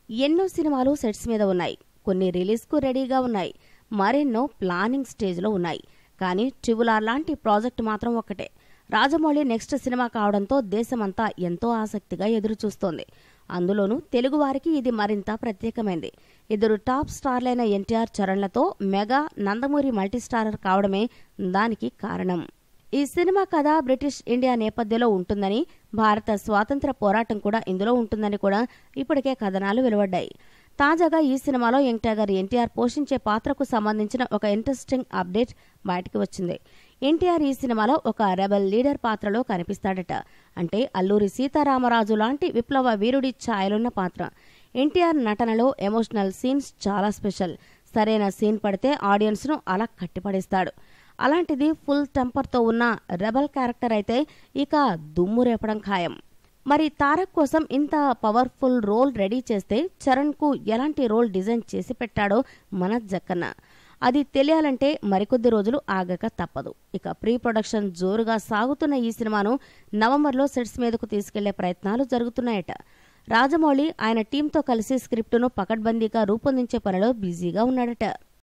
ఎన్నో సినిమాలు సెట్స్ మీద ఉన్నాయి కొన్ని రిలీజ్కు రెడీగా ఉన్నాయి మరెన్నో ప్లానింగ్ స్టేజ్లో ఉన్నాయి కానీ ట్రిబుల్ ఆర్ లాంటి ప్రాజెక్ట్ మాత్రం ఒక్కటే రాజమౌళి నెక్స్ట్ సినిమా కావడంతో దేశమంతా ఎంతో ఆసక్తిగా ఎదురుచూస్తోంది అందులోనూ తెలుగువారికి ఇది మరింత ప్రత్యేకమైంది ఇద్దరు టాప్ స్టార్లైన ఎన్టీఆర్ చరణ్లతో మెగా నందమూరి మల్టీస్టారర్ కావడమే దానికి కారణం ఈ సినిమా కథ బ్రిటిష్ ఇండియా నేపథ్యంలో ఉంటుందని భారత స్వాతంత్ర పోరాటం కూడా ఇందులో ఉంటుందని కూడా ఇప్పటికే కథనాలు వెలువడ్డాయి తాజాగా ఈ సినిమాలో యంగ్ టైగర్ ఎన్టీఆర్ పోషించే పాత్రకు సంబంధించిన ఒక ఇంట్రెస్టింగ్ అప్డేట్ బయటకు వచ్చింది ఎన్టీఆర్ ఈ సినిమాలో ఒక రెబల్ లీడర్ పాత్రలో కనిపిస్తాడట అంటే అల్లూరి సీతారామరాజు లాంటి విప్లవ వీరుడి ఛాయలున్న పాత్ర ఎన్టీఆర్ నటనలో ఎమోషనల్ సీన్స్ చాలా స్పెషల్ సరైన సీన్ పడితే ఆడియన్స్ను అలా కట్టిపడేస్తాడు అలాంటిది ఫుల్ టెంపర్తో ఉన్న రెబల్ క్యారెక్టర్ అయితే ఇక దుమ్ము రేపడం ఖాయం మరి తారక్ కోసం ఇంత పవర్ఫుల్ రోల్ రెడీ చేస్తే చరణ్కు ఎలాంటి రోల్ డిజైన్ చేసి పెట్టాడో మన జక్కన్న అది తెలియాలంటే మరికొద్ది రోజులు ఆగక తప్పదు ఇక ప్రీ ప్రొడక్షన్ జోరుగా సాగుతున్న ఈ సినిమాను నవంబర్లో సెట్స్ మీదకు తీసుకెళ్లే ప్రయత్నాలు జరుగుతున్నాయట రాజమౌళి ఆయన టీంతో కలిసి స్క్రిప్టును పకడ్బందీగా రూపొందించే పనిలో బిజీగా ఉన్నాడట